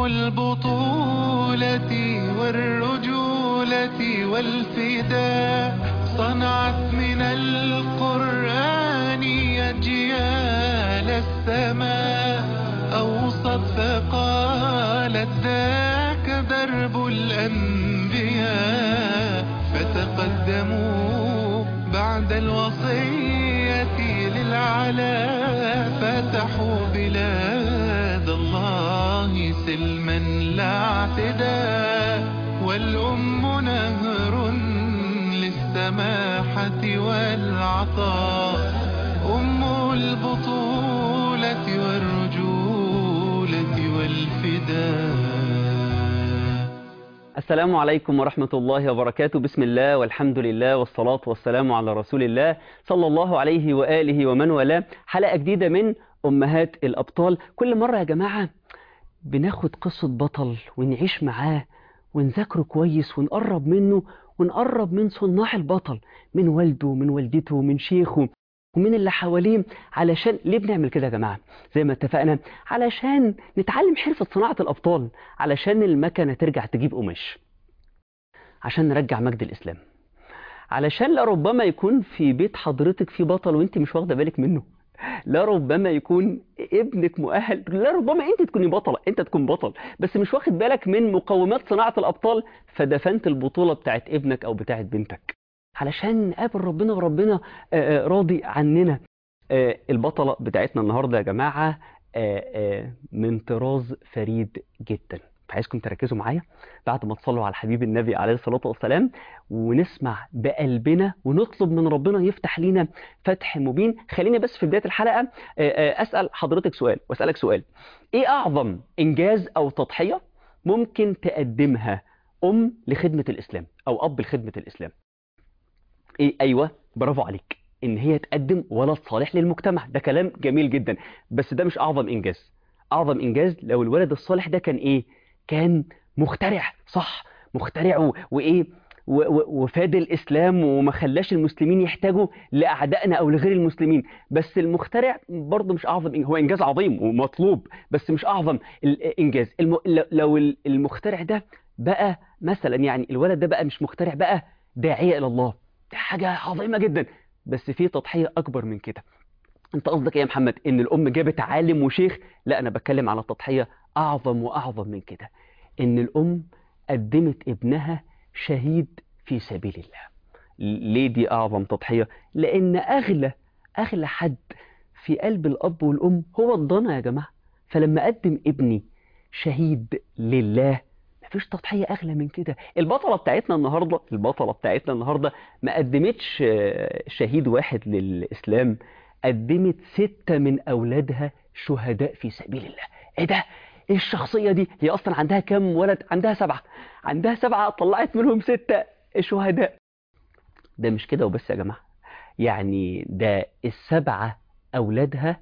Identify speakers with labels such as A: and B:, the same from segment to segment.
A: البطولة والرجولة والفداء صنعت من القرآن أجيال السماء أوصت فقالت ذاك درب الأنبياء فتقدموا بعد الوصية للعلا فتحوا بلاد الله سلما لا اعتداء والأم نهر للسماحة والعطاء أم البطولة والرجولة والفداء
B: السلام عليكم ورحمة الله وبركاته بسم الله والحمد لله والصلاة والسلام على رسول الله صلى الله عليه وآله ومن والاه حلقة جديدة من أمهات الأبطال كل مرة يا جماعة بناخد قصة بطل ونعيش معاه ونذاكره كويس ونقرب منه ونقرب من صناع البطل من والده من والدته من شيخه ومن اللي حواليه علشان ليه بنعمل كده يا جماعة زي ما اتفقنا علشان نتعلم حرفة صناعة الأبطال علشان المكنة ترجع تجيب قماش عشان نرجع مجد الإسلام علشان لربما يكون في بيت حضرتك في بطل وانت مش واخده بالك منه لربما يكون ابنك مؤهل لربما انت تكوني بطلة انت تكون بطل بس مش واخد بالك من مقومات صناعة الأبطال فدفنت البطولة بتاعت ابنك أو بتاعت بنتك علشان نقابل ربنا وربنا آه، آه، راضي عننا آه، البطلة بتاعتنا النهاردة يا جماعة آه، آه، من طراز فريد جدا عايزكم تركزوا معايا بعد ما تصلوا على حبيب النبي عليه الصلاة والسلام ونسمع بقلبنا ونطلب من ربنا يفتح لينا فتح مبين خليني بس في بداية الحلقة آه، آه، أسأل حضرتك سؤال وأسألك سؤال إيه أعظم إنجاز أو تضحية ممكن تقدمها أم لخدمة الإسلام أو أب لخدمة الإسلام إيه أيوة برافو عليك إن هي تقدم ولد صالح للمجتمع ده كلام جميل جدا بس ده مش أعظم إنجاز أعظم إنجاز لو الولد الصالح ده كان إيه كان مخترع صح مخترع و- وإيه و- و- وفاد الإسلام وما خلاش المسلمين يحتاجوا لأعدائنا أو لغير المسلمين بس المخترع برضه مش أعظم إنجاز. هو إنجاز عظيم ومطلوب بس مش أعظم الإنجاز الم... لو- لو المخترع ده بقى مثلا يعني الولد ده بقى مش مخترع بقى داعية إلى الله دي حاجة عظيمة جدا بس في تضحية أكبر من كده انت قصدك ايه يا محمد ان الام جابت عالم وشيخ لا انا بتكلم على تضحية اعظم واعظم من كده ان الام قدمت ابنها شهيد في سبيل الله ليه دي اعظم تضحية لان اغلى اغلى حد في قلب الاب والام هو الضنا يا جماعة فلما اقدم ابني شهيد لله مفيش تضحية أغلى من كده البطلة بتاعتنا النهاردة البطلة بتاعتنا النهاردة ما قدمتش آه، شهيد واحد للإسلام قدمت ستة من أولادها شهداء في سبيل الله إيه ده؟ إيه الشخصية دي؟ هي أصلا عندها كام ولد؟ عندها سبعة عندها سبعة طلعت منهم ستة شهداء ده مش كده وبس يا جماعة يعني ده السبعة أولادها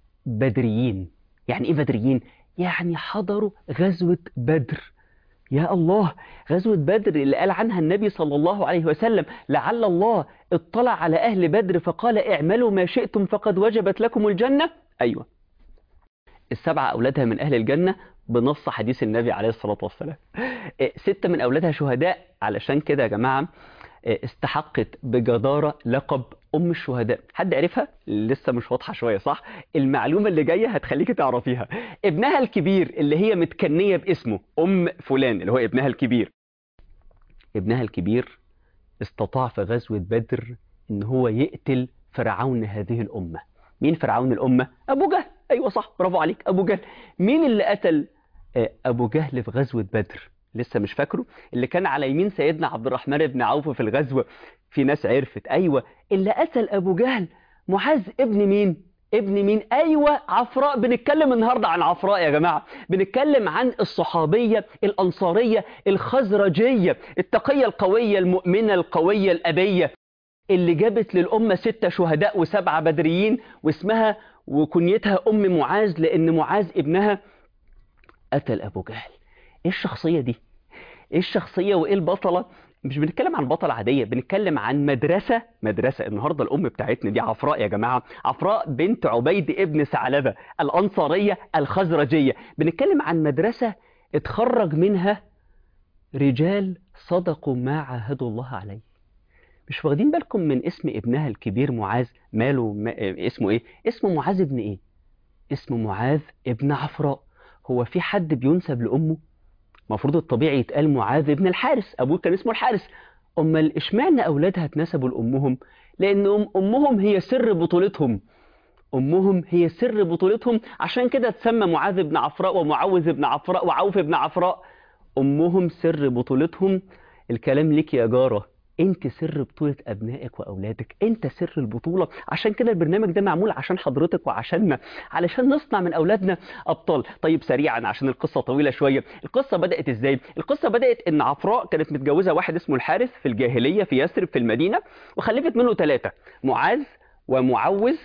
B: بدريين يعني إيه بدريين؟ يعني حضروا غزوة بدر يا الله غزوة بدر اللي قال عنها النبي صلى الله عليه وسلم لعل الله اطلع على أهل بدر فقال اعملوا ما شئتم فقد وجبت لكم الجنة أيوة السبعة أولادها من أهل الجنة بنص حديث النبي عليه الصلاة والسلام إيه، ستة من أولادها شهداء علشان كده يا جماعة إيه، استحقت بجدارة لقب أم الشهداء حد عرفها؟ لسه مش واضحة شوية صح؟ المعلومة اللي جاية هتخليك تعرفيها ابنها الكبير اللي هي متكنية باسمه أم فلان اللي هو ابنها الكبير ابنها الكبير استطاع في غزوة بدر إن هو يقتل فرعون هذه الأمة مين فرعون الأمة؟ أبو جهل أيوة صح برافو عليك أبو جهل مين اللي قتل آه، أبو جهل في غزوة بدر؟ لسه مش فاكره اللي كان على يمين سيدنا عبد الرحمن بن عوف في الغزوة في ناس عرفت أيوة اللي قتل أبو جهل معاذ ابن مين؟ ابن مين؟ أيوة عفراء بنتكلم النهاردة عن عفراء يا جماعة بنتكلم عن الصحابية الأنصارية الخزرجية التقية القوية المؤمنة القوية الأبية اللي جابت للأمة ستة شهداء وسبعة بدريين واسمها وكنيتها أم معاذ لأن معاذ ابنها قتل أبو جهل إيه الشخصية دي؟ إيه الشخصية وإيه البطلة؟ مش بنتكلم عن بطلة عادية بنتكلم عن مدرسة مدرسة النهاردة الأم بتاعتنا دي عفراء يا جماعة عفراء بنت عبيد ابن ثعلبة الأنصارية الخزرجية بنتكلم عن مدرسة اتخرج منها رجال صدقوا ما عاهدوا الله عليه مش واخدين بالكم من اسم ابنها الكبير معاذ ماله ما اسمه ايه اسمه معاذ ابن ايه اسمه معاذ ابن عفراء هو في حد بينسب لامه المفروض الطبيعي يتقال معاذ ابن الحارس ابوه كان اسمه الحارس امال اشمعنى اولادها اتنسبوا لامهم لان أم امهم هي سر بطولتهم امهم هي سر بطولتهم عشان كده تسمى معاذ بن عفراء ومعوذ بن عفراء وعوف بن عفراء امهم سر بطولتهم الكلام لك يا جاره انت سر بطولة ابنائك واولادك انت سر البطولة عشان كده البرنامج ده معمول عشان حضرتك وعشاننا علشان نصنع من اولادنا ابطال طيب سريعا عشان القصة طويلة شوية القصة بدأت ازاي القصة بدأت ان عفراء كانت متجوزة واحد اسمه الحارث في الجاهلية في يثرب في المدينة وخلفت منه ثلاثة معاذ ومعوذ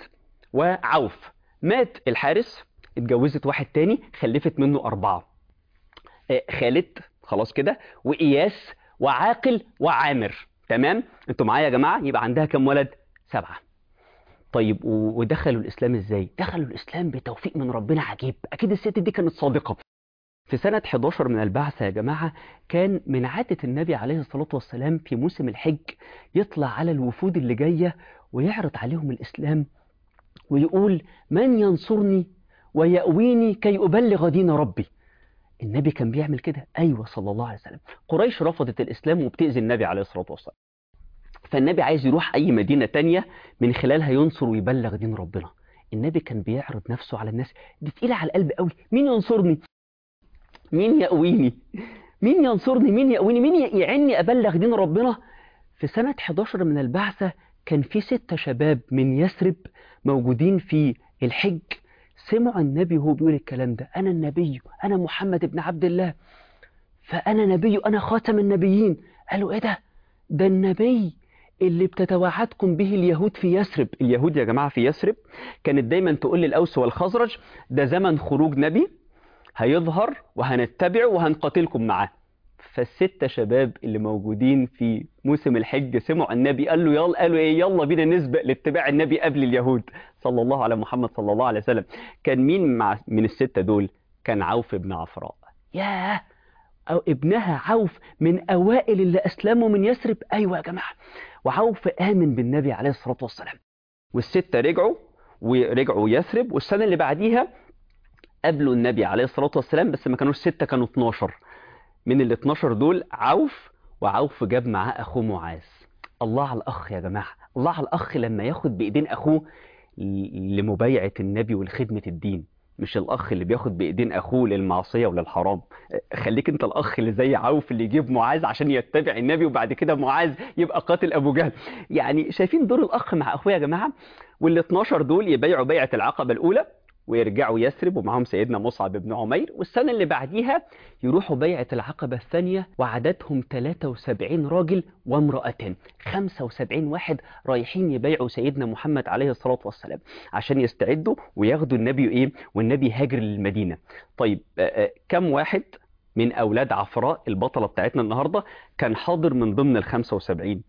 B: وعوف مات الحارس اتجوزت واحد تاني خلفت منه أربعة آه، خالد خلاص كده وإياس وعاقل وعامر تمام انتوا معايا يا جماعة يبقى عندها كم ولد سبعة طيب و- ودخلوا الإسلام إزاي دخلوا الإسلام بتوفيق من ربنا عجيب أكيد الست دي كانت صادقة في سنة 11 من البعثة يا جماعة كان من عادة النبي عليه الصلاة والسلام في موسم الحج يطلع على الوفود اللي جاية ويعرض عليهم الإسلام ويقول من ينصرني ويأويني كي أبلغ دين ربي النبي كان بيعمل كده أيوة صلى الله عليه وسلم قريش رفضت الإسلام وبتأذي النبي عليه الصلاة والسلام فالنبي عايز يروح أي مدينة تانية من خلالها ينصر ويبلغ دين ربنا النبي كان بيعرض نفسه على الناس دي تقيلة على القلب قوي مين ينصرني مين يأويني مين ينصرني مين يأويني مين يعني أبلغ دين ربنا في سنة 11 من البعثة كان في ستة شباب من يثرب موجودين في الحج سمعوا النبي وهو بيقول الكلام ده أنا النبي أنا محمد بن عبد الله فأنا نبي أنا خاتم النبيين قالوا إيه ده ده النبي اللي بتتوعدكم به اليهود في يثرب اليهود يا جماعة في يثرب كانت دايما تقول للأوس والخزرج ده زمن خروج نبي هيظهر وهنتبعه وهنقاتلكم معاه فالستة شباب اللي موجودين في موسم الحج سمعوا النبي قال له يلا قالوا ايه يلا بينا نسبق لاتباع النبي قبل اليهود صلى الله على محمد صلى الله عليه وسلم كان مين مع من الستة دول كان عوف بن عفراء ياه أو ابنها عوف من أوائل اللي أسلموا من يثرب أيوة يا جماعة وعوف آمن بالنبي عليه الصلاة والسلام والستة رجعوا ورجعوا يثرب والسنة اللي بعديها قابلوا النبي عليه الصلاة والسلام بس ما كانوش ستة كانوا 12 من ال 12 دول عوف وعوف جاب معاه أخوه معاذ الله على الأخ يا جماعة الله على الأخ لما ياخد بإيدين أخوه ل- لمبايعة النبي ولخدمة الدين مش الأخ اللي بياخد بإيدين أخوه للمعصية وللحرام خليك أنت الأخ اللي زي عوف اللي يجيب معاذ عشان يتبع النبي وبعد كده معاذ يبقى قاتل أبو جهل يعني شايفين دور الأخ مع أخوه يا جماعة وال 12 دول يبايعوا بيعة العقبة الأولى ويرجعوا يثرب ومعاهم سيدنا مصعب بن عمير والسنة اللي بعديها يروحوا بيعة العقبة الثانية وعددهم 73 راجل وامرأتين 75 واحد رايحين يبايعوا سيدنا محمد عليه الصلاة والسلام عشان يستعدوا وياخدوا النبي ايه والنبي هاجر للمدينة طيب آه، آه، كم واحد من أولاد عفراء البطلة بتاعتنا النهاردة كان حاضر من ضمن ال 75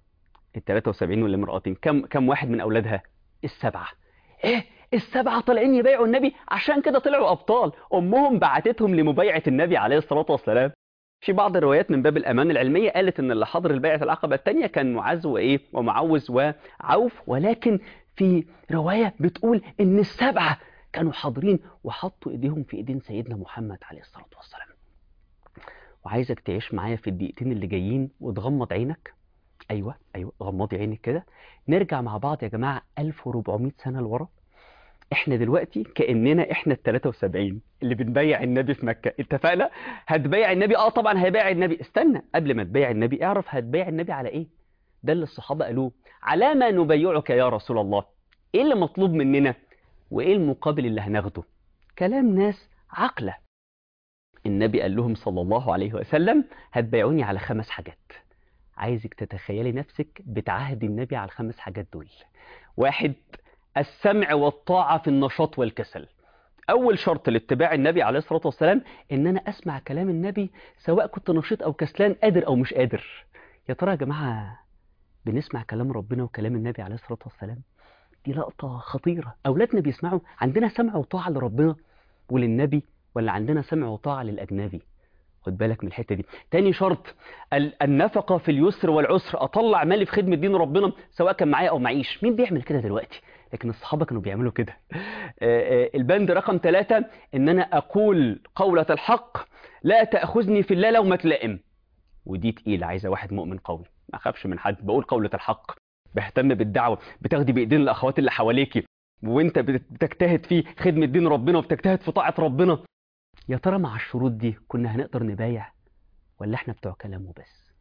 B: ال 73 والامرأتين كم كم واحد من أولادها السبعة ايه السبعة طالعين يبايعوا النبي عشان كده طلعوا أبطال أمهم بعتتهم لمبايعة النبي عليه الصلاة والسلام في بعض الروايات من باب الأمان العلمية قالت إن اللي حضر البيعة العقبة الثانية كان معاذ وإيه ومعوذ وعوف ولكن في رواية بتقول إن السبعة كانوا حاضرين وحطوا إيديهم في إيدين سيدنا محمد عليه الصلاة والسلام وعايزك تعيش معايا في الدقيقتين اللي جايين وتغمض عينك أيوة أيوة غمضي عينك كده نرجع مع بعض يا جماعة 1400 سنة لورا احنا دلوقتي كاننا احنا ال 73 اللي بنبيع النبي في مكه اتفقنا هتبيع النبي اه طبعا هيبيع النبي استنى قبل ما تبيع النبي اعرف هتبيع النبي على ايه ده اللي الصحابه قالوه على ما نبيعك يا رسول الله ايه اللي مطلوب مننا وايه المقابل اللي هناخده كلام ناس عقله النبي قال لهم صلى الله عليه وسلم هتبيعوني على خمس حاجات عايزك تتخيلي نفسك بتعهد النبي على الخمس حاجات دول واحد السمع والطاعة في النشاط والكسل أول شرط لاتباع النبي عليه الصلاة والسلام إن أنا أسمع كلام النبي سواء كنت نشيط أو كسلان قادر أو مش قادر يا ترى يا جماعة بنسمع كلام ربنا وكلام النبي عليه الصلاة والسلام دي لقطة خطيرة أولادنا بيسمعوا عندنا سمع وطاعة لربنا وللنبي ولا عندنا سمع وطاعة للأجنبي خد بالك من الحتة دي تاني شرط ال- النفقة في اليسر والعسر أطلع مالي في خدمة دين ربنا سواء كان معايا أو معيش مين بيعمل كده دلوقتي لكن الصحابة كانوا بيعملوا كده آه، آه، البند رقم ثلاثة إن أنا أقول قولة الحق لا تأخذني في الله لو تلائم ودي تقيلة عايزة واحد مؤمن قوي ما أخافش من حد بقول قولة الحق بهتم بالدعوة بتاخدي بإيدين الأخوات اللي حواليكي وانت بت- بتجتهد في خدمة دين ربنا وبتجتهد في طاعة ربنا يا ترى مع الشروط دي كنا هنقدر نبايع ولا احنا بتوع كلام وبس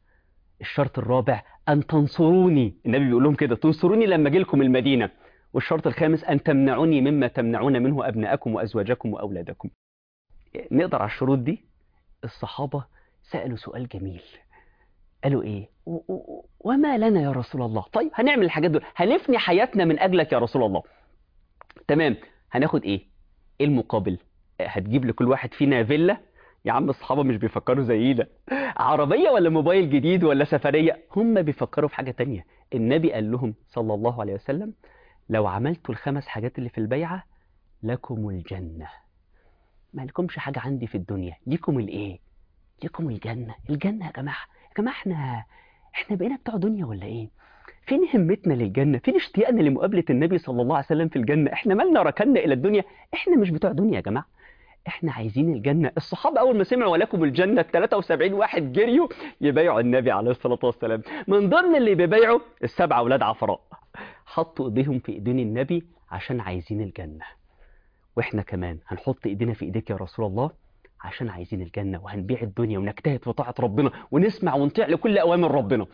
B: الشرط الرابع أن تنصروني النبي بيقول لهم كده تنصروني لما أجي لكم المدينة والشرط الخامس أن تمنعوني مما تمنعون منه أبناءكم وأزواجكم وأولادكم نقدر على الشروط دي الصحابة سألوا سؤال جميل قالوا إيه و- و- وما لنا يا رسول الله طيب هنعمل الحاجات دول هنفني حياتنا من أجلك يا رسول الله تمام هناخد إيه إيه المقابل هتجيب لكل واحد فينا فيلا يا عم الصحابة مش بيفكروا زينا عربية ولا موبايل جديد ولا سفرية هم بيفكروا في حاجة تانية النبي قال لهم صلى الله عليه وسلم لو عملتوا الخمس حاجات اللي في البيعة لكم الجنة ما لكمش حاجة عندي في الدنيا ليكم الايه ليكم الجنة الجنة يا جماعة يا جماعة احنا احنا بقينا بتوع دنيا ولا ايه فين همتنا للجنة فين اشتياقنا لمقابلة النبي صلى الله عليه وسلم في الجنة احنا مالنا ركنا الى الدنيا احنا مش بتوع دنيا يا جماعة احنا عايزين الجنة الصحابة اول ما سمعوا ولكم الجنة 73 واحد جريوا يبايعوا النبي عليه الصلاة والسلام من ضمن اللي بيبايعوا السبع اولاد عفراء حطوا ايديهم في ايدين النبي عشان عايزين الجنة واحنا كمان هنحط ايدينا في ايديك يا رسول الله عشان عايزين الجنة وهنبيع الدنيا ونجتهد في طاعة ربنا ونسمع ونطيع لكل اوامر ربنا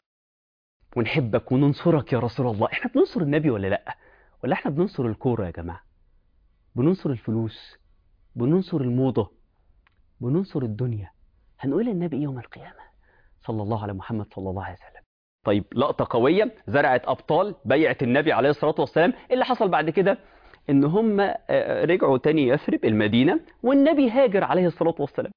B: ونحبك وننصرك يا رسول الله احنا بننصر النبي ولا لا ولا احنا بننصر الكورة يا جماعة بننصر الفلوس بننصر الموضة بننصر الدنيا هنقول للنبي إيه يوم القيامة صلى الله على محمد صلى الله عليه وسلم طيب لقطة قوية زرعت أبطال بيعة النبي عليه الصلاة والسلام اللي حصل بعد كده إن هم آه، رجعوا تاني يثرب المدينة والنبي هاجر عليه الصلاة والسلام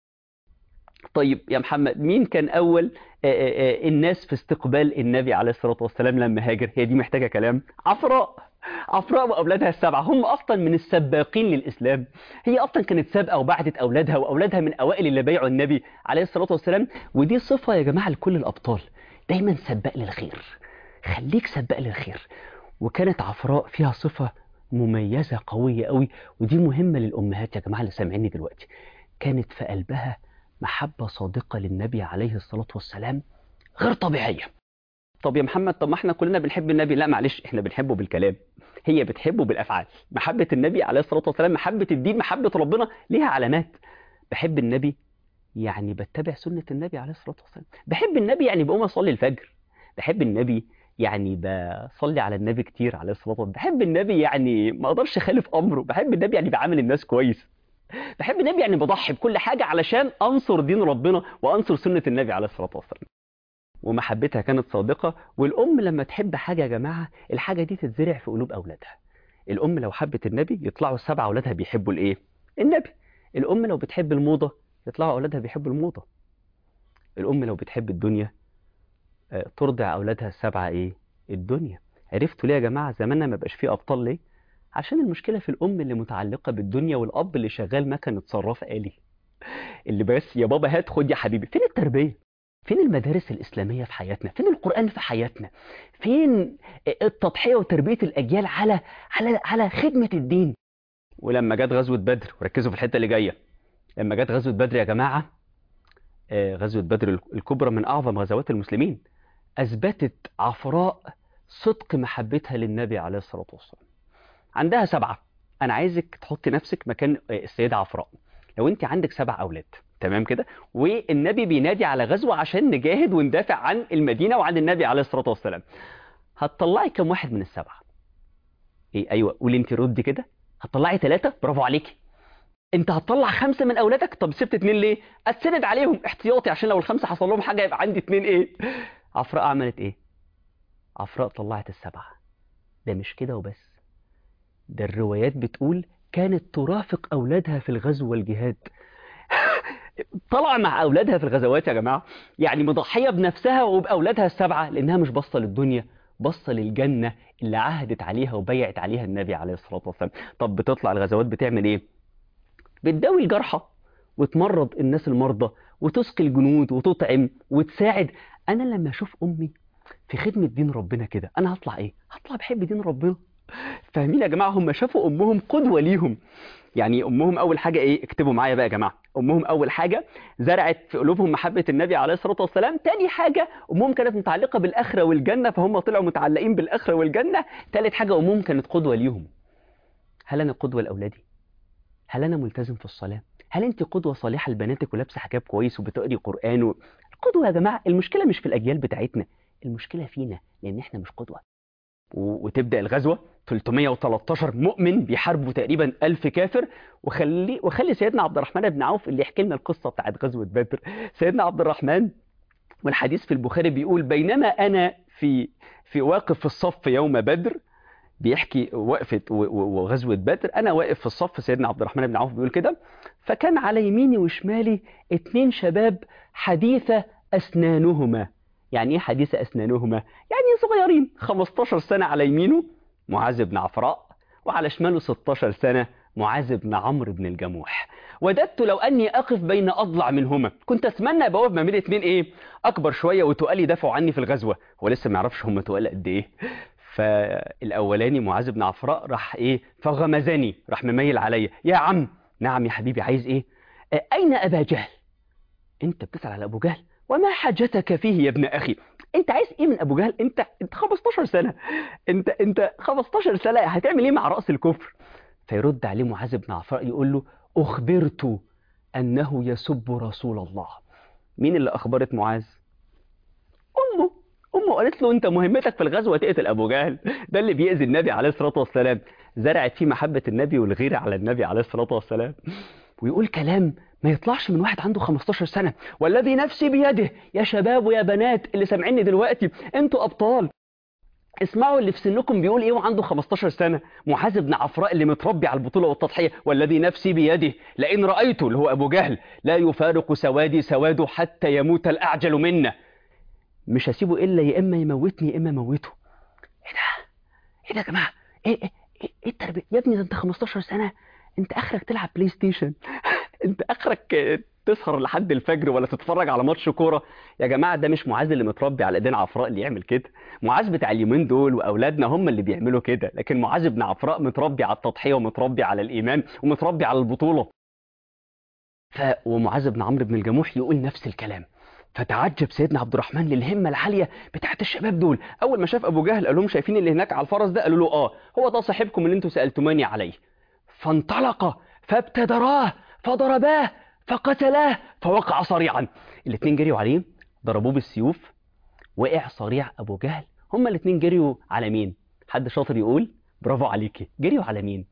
B: طيب يا محمد مين كان أول آه، آه، آه، الناس في استقبال النبي عليه الصلاة والسلام لما هاجر هي دي محتاجة كلام عفراء عفراء وأولادها السبعة هم أصلا من السباقين للإسلام هي أصلا كانت سابقة وبعدت أولادها وأولادها من أوائل اللي بايعوا النبي عليه الصلاة والسلام ودي صفة يا جماعة لكل الأبطال دايما سباق للخير خليك سباق للخير وكانت عفراء فيها صفة مميزة قوية قوي ودي مهمة للأمهات يا جماعة اللي سامعيني دلوقتي كانت في قلبها محبة صادقة للنبي عليه الصلاة والسلام غير طبيعية طب يا محمد طب ما احنا كلنا بنحب النبي لا معلش احنا بنحبه بالكلام هي بتحبه بالافعال محبه النبي عليه الصلاه والسلام محبه الدين محبه ربنا ليها علامات بحب النبي يعني بتبع سنه النبي عليه الصلاه والسلام بحب النبي يعني بقوم اصلي الفجر بحب النبي يعني بصلي على النبي كتير عليه الصلاه والسلام بحب النبي يعني ما اقدرش اخالف امره بحب النبي يعني بعامل الناس كويس بحب النبي يعني بضحي بكل حاجه علشان انصر دين ربنا وانصر سنه النبي عليه الصلاه والسلام ومحبتها كانت صادقة والأم لما تحب حاجة يا جماعة الحاجة دي تتزرع في قلوب أولادها الأم لو حبت النبي يطلعوا السبع أولادها بيحبوا الإيه؟ النبي الأم لو بتحب الموضة يطلعوا أولادها بيحبوا الموضة الأم لو بتحب الدنيا آه، ترضع أولادها السبعة إيه؟ الدنيا عرفتوا ليه يا جماعة زماننا ما بقاش فيه أبطال ليه؟ عشان المشكلة في الأم اللي متعلقة بالدنيا والأب اللي شغال مكنة صراف آلي اللي بس يا بابا هات خد يا حبيبي فين التربية؟ فين المدارس الإسلامية في حياتنا فين القرآن في حياتنا فين التضحية وتربية الأجيال على على على خدمة الدين ولما جت غزوة بدر وركزوا في الحتة اللي جاية لما جت غزوة بدر يا جماعة آه، غزوة بدر الكبرى من أعظم غزوات المسلمين أثبتت عفراء صدق محبتها للنبي عليه الصلاة والسلام عندها سبعة أنا عايزك تحطي نفسك مكان آه، السيدة عفراء لو أنت عندك سبع أولاد تمام كده والنبي بينادي على غزوة عشان نجاهد وندافع عن المدينة وعن النبي عليه الصلاة والسلام هتطلعي كم واحد من السبعة ايه ايوه قولي انت ردي كده هتطلعي ثلاثة برافو عليكي انت هتطلع خمسة من اولادك طب سبت اتنين ليه اتسند عليهم احتياطي عشان لو الخمسة حصل لهم حاجة يبقى عندي اتنين ايه عفراء عملت ايه عفراء طلعت السبعة ده مش كده وبس ده الروايات بتقول كانت ترافق اولادها في الغزو والجهاد طلع مع اولادها في الغزوات يا جماعه يعني مضحيه بنفسها وباولادها السبعه لانها مش باصه للدنيا باصه للجنه اللي عهدت عليها وبيعت عليها النبي عليه الصلاه والسلام طب بتطلع الغزوات بتعمل ايه بتداوي الجرحى وتمرض الناس المرضى وتسقي الجنود وتطعم وتساعد انا لما اشوف امي في خدمه دين ربنا كده انا هطلع ايه هطلع بحب دين ربنا فاهمين يا جماعه هم شافوا امهم قدوه ليهم يعني امهم اول حاجه ايه اكتبوا معايا بقى يا جماعه امهم اول حاجه زرعت في قلوبهم محبه النبي عليه الصلاه والسلام تاني حاجه امهم كانت متعلقه بالاخره والجنه فهم طلعوا متعلقين بالاخره والجنه تالت حاجه امهم كانت قدوه ليهم هل انا قدوه لاولادي هل انا ملتزم في الصلاه هل انت قدوه صالحه لبناتك ولابسه حجاب كويس وبتقري قران و... القدوه يا جماعه المشكله مش في الاجيال بتاعتنا المشكله فينا لان احنا مش قدوه و... وتبدا الغزوه 313 مؤمن بيحاربوا تقريبا 1000 كافر وخلي وخلي سيدنا عبد الرحمن بن عوف اللي يحكي لنا القصه بتاعت غزوه بدر سيدنا عبد الرحمن والحديث في البخاري بيقول بينما انا في في واقف في الصف يوم بدر بيحكي وقفه وغزوه بدر انا واقف في الصف سيدنا عبد الرحمن بن عوف بيقول كده فكان على يميني وشمالي اتنين شباب حديثه اسنانهما يعني ايه حديثه اسنانهما يعني صغيرين 15 سنه على يمينه معاذ بن عفراء وعلى شماله 16 سنة معاذ بن عمرو بن الجموح وددت لو أني أقف بين أضلع منهما كنت أتمنى بواب ما بين اتنين إيه أكبر شوية وتقال يدافعوا عني في الغزوة هو لسه ما يعرفش هم تقال قد إيه فالأولاني معاذ بن عفراء راح إيه فغمزني راح مميل عليا يا عم نعم يا حبيبي عايز إيه أين أبا جهل أنت بتسأل على أبو جهل وما حاجتك فيه يا ابن أخي انت عايز ايه من ابو جهل انت انت 15 سنه انت انت 15 سنه هتعمل ايه مع راس الكفر فيرد عليه معاذ بن عفراء يقول له اخبرت انه يسب رسول الله مين اللي اخبرت معاذ امه امه قالت له انت مهمتك في الغزوه تقتل ابو جهل ده اللي بيأذي النبي عليه الصلاه والسلام زرعت فيه محبه النبي والغيره على النبي عليه الصلاه والسلام ويقول كلام ما يطلعش من واحد عنده 15 سنة والذي نفسي بيده يا شباب ويا بنات اللي سامعيني دلوقتي انتوا أبطال اسمعوا اللي في سنكم بيقول ايه وعنده 15 سنة معاذ بن عفراء اللي متربي على البطولة والتضحية والذي نفسي بيده لئن رأيته اللي هو أبو جهل لا يفارق سوادي سواده حتى يموت الأعجل منا مش هسيبه إلا يا إما يموتني يا إما موته ايه ده ايه ده يا جماعة ايه ايه ايه التربية يا ابني ده انت 15 سنة انت اخرك تلعب بلاي ستيشن انت اخرك تسهر لحد الفجر ولا تتفرج على ماتش كوره يا جماعه ده مش معاذ اللي متربي على ايدين عفراء اللي يعمل كده معاذ بتاع اليومين دول واولادنا هم اللي بيعملوا كده لكن معاذ بن عفراء متربي على التضحيه ومتربي على الايمان ومتربي على البطوله ف ومعاذ بن عمرو بن الجموح يقول نفس الكلام فتعجب سيدنا عبد الرحمن للهمه العاليه بتاعت الشباب دول اول ما شاف ابو جهل قال لهم شايفين اللي هناك على الفرس ده قالوا له اه هو ده صاحبكم اللي انتوا سالتموني عليه فانطلق فابتدراه فضرباه فقتلاه فوقع صريعا الاثنين جريوا عليه ضربوه بالسيوف وقع صريع ابو جهل هما الاثنين جريوا على مين حد شاطر يقول برافو عليكي جريوا على مين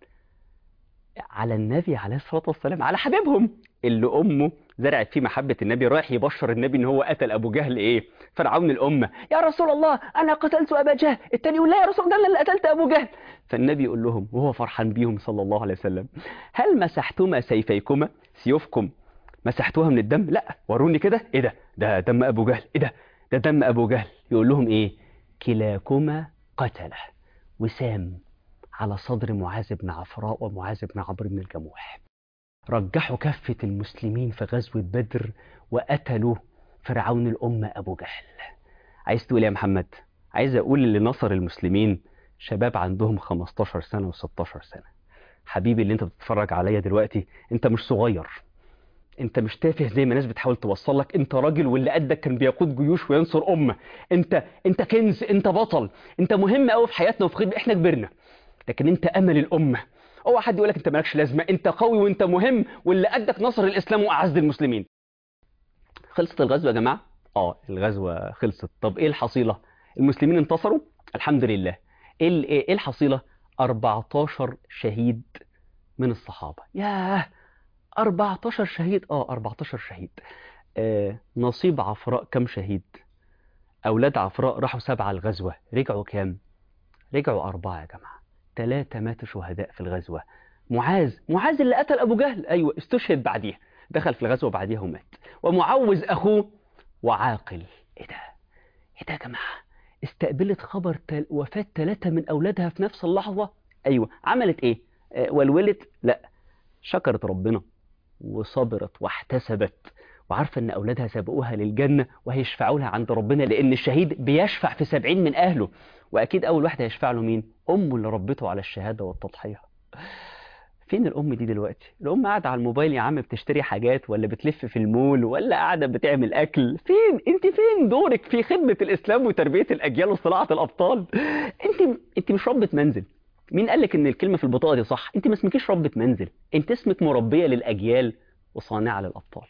B: على النبي عليه الصلاه والسلام على حبيبهم اللي امه زرعت فيه محبه النبي رايح يبشر النبي ان هو قتل ابو جهل ايه فرعون الامه يا رسول الله انا قتلت ابا جهل التاني يقول لا يا رسول الله انا اللي قتلت ابو جهل فالنبي يقول لهم وهو فرحان بيهم صلى الله عليه وسلم هل مسحتما سيفيكما سيوفكم مسحتوها من الدم لا وروني كده ايه ده ده دم ابو جهل ايه ده ده دم ابو جهل يقول لهم ايه كلاكما قتله وسام على صدر معاذ بن عفراء ومعاذ بن عمرو بن الجموح رجحوا كفة المسلمين في غزوة بدر وقتلوا فرعون الأمة أبو جهل عايز تقول يا محمد عايز أقول اللي نصر المسلمين شباب عندهم 15 سنة و16 سنة حبيبي اللي انت بتتفرج عليا دلوقتي انت مش صغير انت مش تافه زي ما الناس بتحاول توصل لك انت راجل واللي قدك كان بيقود جيوش وينصر امه انت انت كنز انت بطل انت مهم قوي في حياتنا وفي خدمه احنا كبرنا لكن انت امل الامه اوعى حد يقول لك انت مالكش لازمه انت قوي وانت مهم واللي قدك نصر الاسلام واعز المسلمين خلصت الغزوه يا جماعه اه الغزوه خلصت طب ايه الحصيله المسلمين انتصروا الحمد لله ايه ال- ايه الحصيله 14 شهيد من الصحابه ياه 14 شهيد اه 14 شهيد آه نصيب عفراء كم شهيد اولاد عفراء راحوا سبعه الغزوه رجعوا كام رجعوا اربعه يا جماعه ثلاثه ماتوا شهداء في الغزوه معاذ معاذ اللي قتل ابو جهل ايوه استشهد بعديها دخل في الغزوه بعديها ومات ومعوذ اخوه وعاقل ايه ده ايه ده يا جماعه استقبلت خبر تل... وفاه ثلاثه من اولادها في نفس اللحظه ايوه عملت ايه آه ولولت لا شكرت ربنا وصبرت واحتسبت وعارفة ان اولادها سبقوها للجنة وهيشفعوا لها عند ربنا لان الشهيد بيشفع في سبعين من اهله واكيد اول واحد هيشفع له مين امه اللي ربته على الشهادة والتضحية فين الام دي دلوقتي الام قاعده على الموبايل يا عم بتشتري حاجات ولا بتلف في المول ولا قاعده بتعمل اكل فين انت فين دورك في خدمه الاسلام وتربيه الاجيال وصناعه الابطال انت انت مش ربة منزل مين قال لك ان الكلمه في البطاقه دي صح انت ما اسمكيش ربة منزل انت اسمك مربيه للاجيال وصانعه للابطال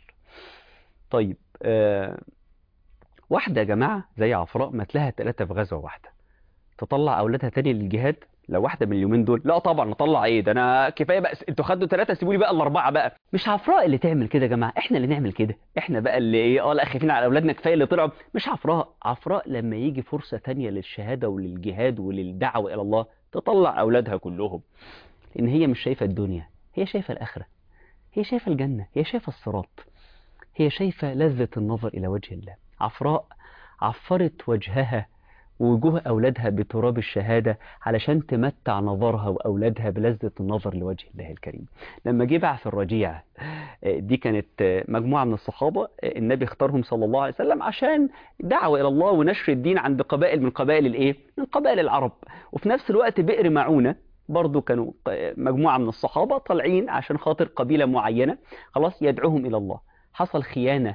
B: طيب آه واحده يا جماعه زي عفراء مات لها ثلاثه في غزوه واحده تطلع اولادها تاني للجهاد لو واحده من اليومين دول لا طبعا نطلع ايه ده انا كفايه بقى انتوا خدوا ثلاثه سيبوا لي بقى الاربعه بقى مش عفراء اللي تعمل كده يا جماعه احنا اللي نعمل كده احنا بقى اللي ايه اه لا خايفين على اولادنا كفايه اللي طلعوا مش عفراء عفراء لما يجي فرصه تانية للشهاده وللجهاد وللدعوه الى الله تطلع اولادها كلهم لان هي مش شايفه الدنيا هي شايفه الاخره هي شايفه الجنه هي شايفه الصراط هي شايفه لذه النظر الى وجه الله عفراء عفرت وجهها ووجوه أولادها بتراب الشهادة علشان تمتع نظرها وأولادها بلذة النظر لوجه الله الكريم لما جه بعث الرجيع دي كانت مجموعة من الصحابة النبي اختارهم صلى الله عليه وسلم عشان دعوة إلى الله ونشر الدين عند قبائل من قبائل الإيه؟ من قبائل العرب وفي نفس الوقت بئر معونة برضو كانوا مجموعة من الصحابة طالعين عشان خاطر قبيلة معينة خلاص يدعوهم إلى الله حصل خيانة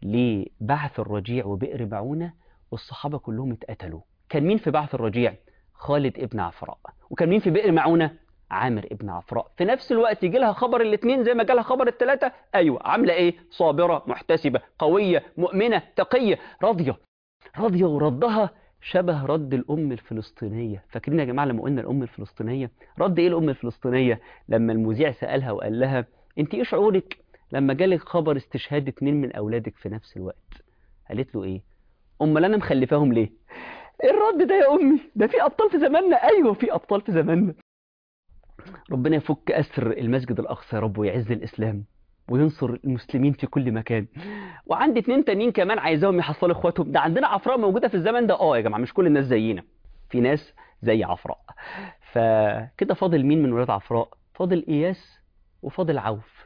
B: لبعث الرجيع وبئر معونة والصحابة كلهم اتقتلوا كان مين في بعث الرجيع خالد ابن عفراء وكان مين في بئر معونة عامر ابن عفراء في نفس الوقت يجي لها خبر الاثنين زي ما جالها خبر الثلاثة ايوه عاملة ايه صابرة محتسبة قوية مؤمنة تقية راضية راضية وردها شبه رد الأم الفلسطينية فاكرين يا جماعة لما قلنا الأم الفلسطينية رد إيه الأم الفلسطينية لما المذيع سألها وقال لها أنت إيه شعورك لما جالك خبر استشهاد اتنين من أولادك في نفس الوقت قالت له إيه أمال أنا مخلفاهم ليه إيه الرد ده يا أمي ده في أبطال في زماننا أيوه في أبطال في زماننا ربنا يفك أسر المسجد الأقصى يا رب ويعز الإسلام وينصر المسلمين في كل مكان وعندي اتنين تانيين كمان عايزاهم يحصلوا اخواتهم ده عندنا عفراء موجوده في الزمن ده اه يا جماعه مش كل الناس زينا في ناس زي عفراء فكده فاضل مين من ولاد عفراء فاضل اياس وفاضل عوف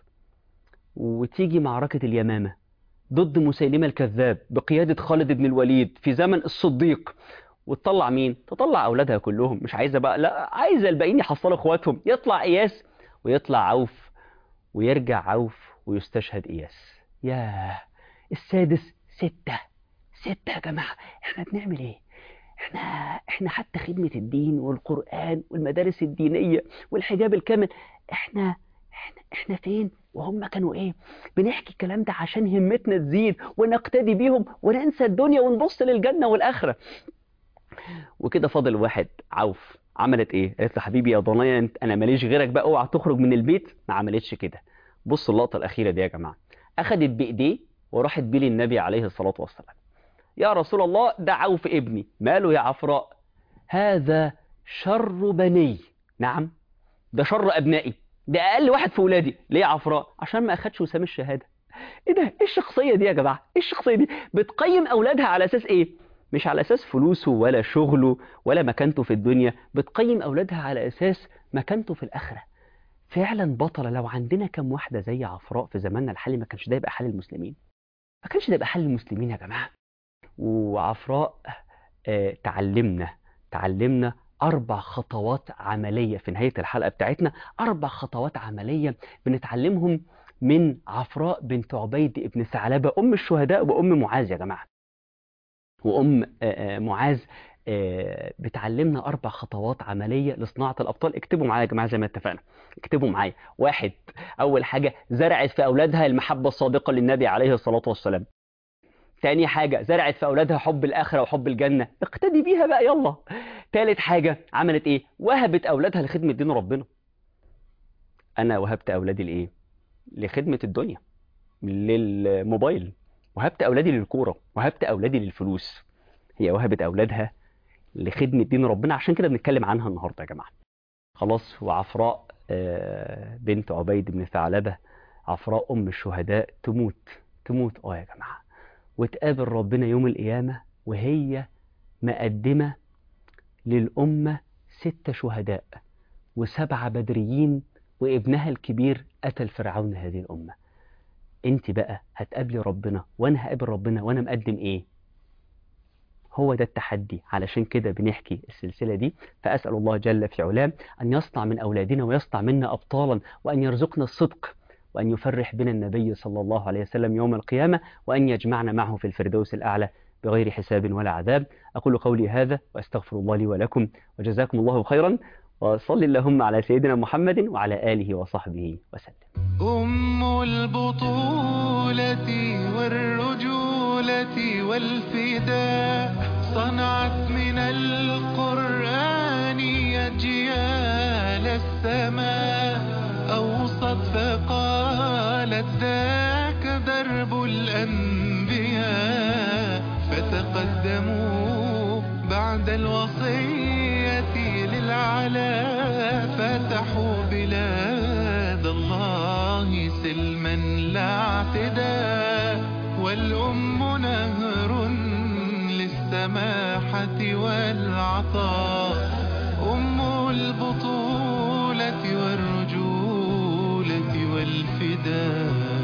B: وتيجي معركه اليمامه ضد مسيلمه الكذاب بقياده خالد بن الوليد في زمن الصديق وتطلع مين تطلع اولادها كلهم مش عايزه بقى لا عايزه الباقيين يحصلوا اخواتهم يطلع اياس ويطلع عوف ويرجع عوف ويستشهد إياس ياه السادس ستة ستة يا جماعة احنا بنعمل ايه احنا احنا حتى خدمة الدين والقرآن والمدارس الدينية والحجاب الكامل احنا احنا احنا فين وهم كانوا ايه بنحكي الكلام ده عشان همتنا تزيد ونقتدي بيهم وننسى الدنيا ونبص للجنة والآخرة وكده فاضل واحد عوف عملت ايه قالت له حبيبي يا ضنايا انت انا ماليش غيرك بقى اوعى تخرج من البيت ما عملتش كده بص اللقطه الاخيره دي يا جماعه اخذت بايديه وراحت بيه للنبي عليه الصلاه والسلام يا رسول الله ده عوف ابني ماله يا عفراء هذا شر بني نعم ده شر ابنائي ده اقل واحد في ولادي ليه يا عفراء عشان ما اخدش وسام الشهاده ايه ده ايه الشخصيه دي يا جماعه ايه الشخصيه دي بتقيم اولادها على اساس ايه مش على أساس فلوسه ولا شغله ولا مكانته في الدنيا بتقيم أولادها على أساس مكانته في الآخرة فعلا بطلة لو عندنا كم واحدة زي عفراء في زماننا الحالي ما كانش ده يبقى حال المسلمين ما كانش ده يبقى حال المسلمين يا جماعة وعفراء آه تعلمنا تعلمنا أربع خطوات عملية في نهاية الحلقة بتاعتنا أربع خطوات عملية بنتعلمهم من عفراء بنت عبيد ابن ثعلبة أم الشهداء وأم معاذ يا جماعة وأم معاذ بتعلمنا أربع خطوات عملية لصناعة الأبطال اكتبوا معايا يا جماعة زي ما اتفقنا اكتبوا معايا واحد أول حاجة زرعت في أولادها المحبة الصادقة للنبي عليه الصلاة والسلام تاني حاجة زرعت في أولادها حب الآخرة وحب الجنة اقتدي بيها بقى يلا تالت حاجة عملت إيه وهبت أولادها لخدمة دين ربنا أنا وهبت أولادي لإيه لخدمة الدنيا للموبايل وهبت أولادي للكورة وهبت أولادي للفلوس هي وهبت أولادها لخدمة دين ربنا عشان كده بنتكلم عنها النهاردة يا جماعة خلاص وعفراء بنت عبيد بن ثعلبة عفراء أم الشهداء تموت تموت اه يا جماعة وتقابل ربنا يوم القيامة وهي مقدمة للأمة ستة شهداء وسبعة بدريين وابنها الكبير قتل فرعون هذه الأمة انت بقى هتقابلي ربنا وانا هقابل ربنا وانا مقدم ايه هو ده التحدي علشان كده بنحكي السلسلة دي فأسأل الله جل في علاه أن يصنع من أولادنا ويصنع منا أبطالا وأن يرزقنا الصدق وأن يفرح بنا النبي صلى الله عليه وسلم يوم القيامة وأن يجمعنا معه في الفردوس الأعلى بغير حساب ولا عذاب أقول قولي هذا وأستغفر الله لي ولكم وجزاكم الله خيرا وصل اللهم على سيدنا محمد وعلى آله وصحبه وسلم
A: أم البطولة والرجولة والفداء صنعت من القرآن أجيال السماء أوصت فقالت ذاك درب الأنبياء فتقدموا بعد الوصية للعلا فتحوا بلاد الله سلما لا اعتداء والأم نهر للسماحة والعطاء أم البطولة والرجولة والفداء